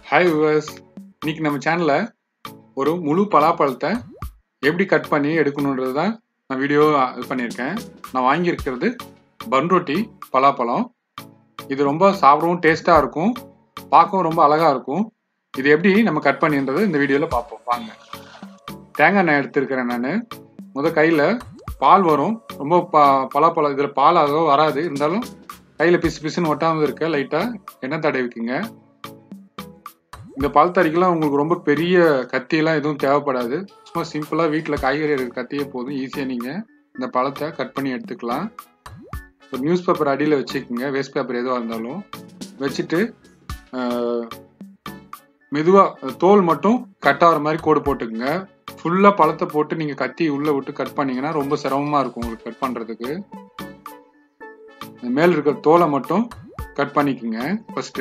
hi viewers இன்னைக்கு நம்ம சேனலில் ஒரு முழு பலாப்பழத்தை எப்படி கட் பண்ணி எடுக்கணுன்றது தான் நான் வீடியோ இது பண்ணியிருக்கேன் நான் வாங்கியிருக்கிறது பன்ரொட்டி பலாப்பழம் இது ரொம்ப சாப்பிடவும் டேஸ்ட்டாக இருக்கும் பார்க்கவும் ரொம்ப அழகாக இருக்கும் இது எப்படி நம்ம கட் பண்ணின்றது இந்த வீடியோவில் பார்ப்போம் வாங்க தேங்காய் எண்ணெய் எடுத்திருக்கிறேன் நான் முத கையில் பால் வரும் ரொம்ப ப பலாப்பழம் இதில் பால் ஆக வராது இருந்தாலும் கையில் பிசு பிசுன்னு ஒட்டாமல் இருக்க லைட்டாக எண்ணெய் தடவிக்குங்க இந்த பழத்தறிக்கெல்லாம் உங்களுக்கு ரொம்ப பெரிய கத்தியெல்லாம் எதுவும் தேவைப்படாது சும்மா சிம்பிளாக வீட்டில் காய்கறி இருக்கிற கத்தியே போதும் ஈஸியாக நீங்கள் இந்த பழத்தை கட் பண்ணி எடுத்துக்கலாம் ஒரு நியூஸ் பேப்பர் அடியில் வச்சுக்கோங்க வேஸ்ட் பேப்பர் எதுவாக இருந்தாலும் வச்சுட்டு மெதுவாக தோல் மட்டும் கட் ஆகிற மாதிரி கோடு போட்டுக்குங்க ஃபுல்லாக பழத்தை போட்டு நீங்கள் கத்தி உள்ளே விட்டு கட் பண்ணீங்கன்னா ரொம்ப சிரமமாக இருக்கும் உங்களுக்கு கட் பண்ணுறதுக்கு மேல் இருக்கிற தோலை மட்டும் கட் பண்ணிக்கோங்க ஃபஸ்ட்டு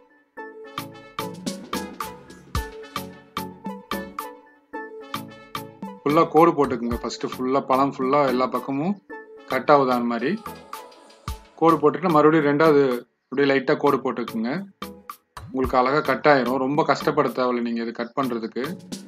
ஃபுல்லாக கோடு போட்டுக்குங்க ஃபஸ்ட்டு ஃபுல்லாக பழம் ஃபுல்லாக எல்லா பக்கமும் கட் ஆகுது அந்த மாதிரி கோடு போட்டுட்டு மறுபடியும் ரெண்டாவது அப்படியே லைட்டாக கோடு போட்டுக்குங்க உங்களுக்கு அழகாக கட் ஆயிரும் ரொம்ப கஷ்டப்பட தேவையில்ல நீங்கள் இது கட் பண்ணுறதுக்கு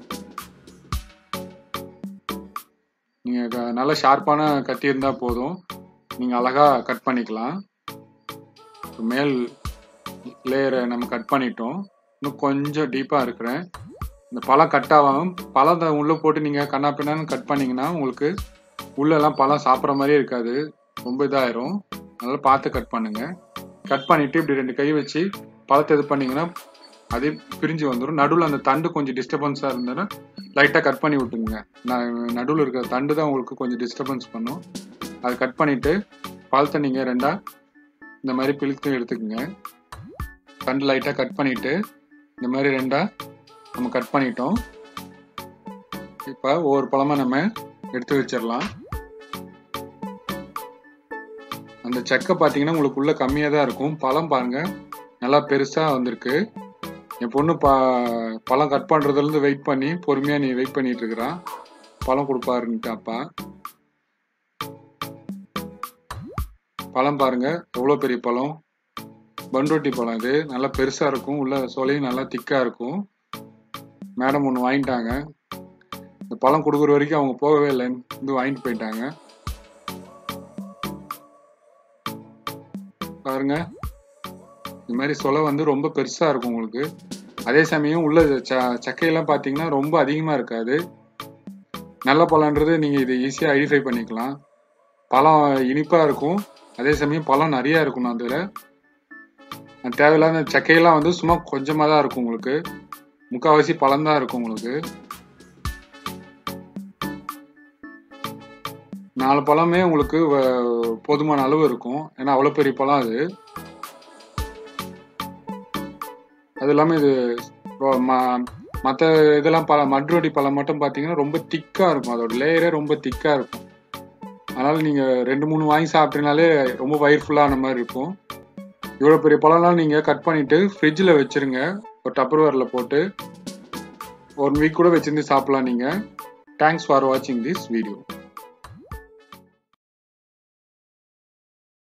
நீங்கள் நல்ல ஷார்ப்பான கத்தி இருந்தால் போதும் நீங்கள் அழகாக கட் பண்ணிக்கலாம் மேல் லேயரை நம்ம கட் பண்ணிட்டோம் இன்னும் கொஞ்சம் டீப்பாக இருக்கிறேன் இந்த பழம் கட் ஆகாமல் பழத்தை உள்ளே போட்டு நீங்கள் கண்ணா பின்னான்னு கட் பண்ணிங்கன்னா உங்களுக்கு உள்ளெல்லாம் பழம் சாப்பிட்ற மாதிரியே இருக்காது ரொம்ப இதாயிரும் அதனால் பார்த்து கட் பண்ணுங்கள் கட் பண்ணிவிட்டு இப்படி ரெண்டு கை வச்சு பழத்தை இது பண்ணிங்கன்னா அதே பிரிஞ்சு வந்துடும் நடுவில் அந்த தண்டு கொஞ்சம் டிஸ்டர்பன்ஸாக இருந்ததுன்னா லைட்டாக கட் பண்ணி விட்டுருங்க நடுவில் இருக்கிற தண்டு தான் உங்களுக்கு கொஞ்சம் டிஸ்டர்பன்ஸ் பண்ணும் அதை கட் பண்ணிவிட்டு பழத்தை நீங்கள் ரெண்டாக இந்த மாதிரி பிழுத்து எடுத்துக்கோங்க தண்டு லைட்டாக கட் பண்ணிவிட்டு இந்த மாதிரி ரெண்டாக நம்ம கட் பண்ணிட்டோம் இப்போ ஒவ்வொரு பழமாக நம்ம எடுத்து வச்சிடலாம் அந்த செக்கை பார்த்தீங்கன்னா உங்களுக்கு உள்ள கம்மியாக தான் இருக்கும் பழம் பாருங்க நல்லா பெருசாக வந்திருக்கு என் பொண்ணு ப பழம் கட் பண்ணுறதுலேருந்து வெயிட் பண்ணி பொறுமையாக நீ வெயிட் பண்ணிட்டு இருக்கிறான் பழம் கொடுப்பாருன்ட்டு அப்பா பழம் பாருங்க எவ்வளோ பெரிய பழம் பன்ரொட்டி பழம் இது நல்லா பெருசாக இருக்கும் உள்ள சொலையும் நல்லா திக்காக இருக்கும் மேடம் ஒன்று வாங்கிட்டாங்க இந்த பழம் கொடுக்குற வரைக்கும் அவங்க போகவே இல்லை வந்து வாங்கிட்டு போயிட்டாங்க பாருங்க இந்த மாதிரி சொலை வந்து ரொம்ப பெருசாக இருக்கும் உங்களுக்கு அதே சமயம் உள்ள ச சக்கையெல்லாம் பார்த்தீங்கன்னா ரொம்ப அதிகமாக இருக்காது நல்ல பழன்றது நீங்கள் இதை ஈஸியாக ஐடென்டிஃபை பண்ணிக்கலாம் பழம் இனிப்பாக இருக்கும் அதே சமயம் பழம் நிறையா இருக்கும் அதில் தேவையில்லாத சக்கையெல்லாம் வந்து சும்மா கொஞ்சமாக தான் இருக்கும் உங்களுக்கு முக்கால்வாசி பழம் தான் இருக்கும் உங்களுக்கு நாலு பழமே உங்களுக்கு போதுமான அளவு இருக்கும் ஏன்னா அவ்வளோ பெரிய பழம் அது அது இல்லாமல் இது மற்ற இதெல்லாம் பழம் மட்ரோடி பழம் மட்டும் பார்த்தீங்கன்னா ரொம்ப திக்காக இருக்கும் அதோட லேயரே ரொம்ப திக்காக இருக்கும் அதனால் நீங்கள் ரெண்டு மூணு வாங்கி சாப்பிட்டீங்கனாலே ரொம்ப வயிறு ஃபுல்லான மாதிரி இருக்கும் இவ்வளோ பெரிய பழம்லாம் நீங்கள் கட் பண்ணிவிட்டு ஃப்ரிட்ஜில் வச்சுருங்க ஒரு டப்பர்வேரில் போட்டு ஒன் வீக் கூட வச்சுருந்து சாப்பிட்லாம் நீங்கள் தேங்க்ஸ் ஃபார் வாட்சிங் திஸ் வீடியோ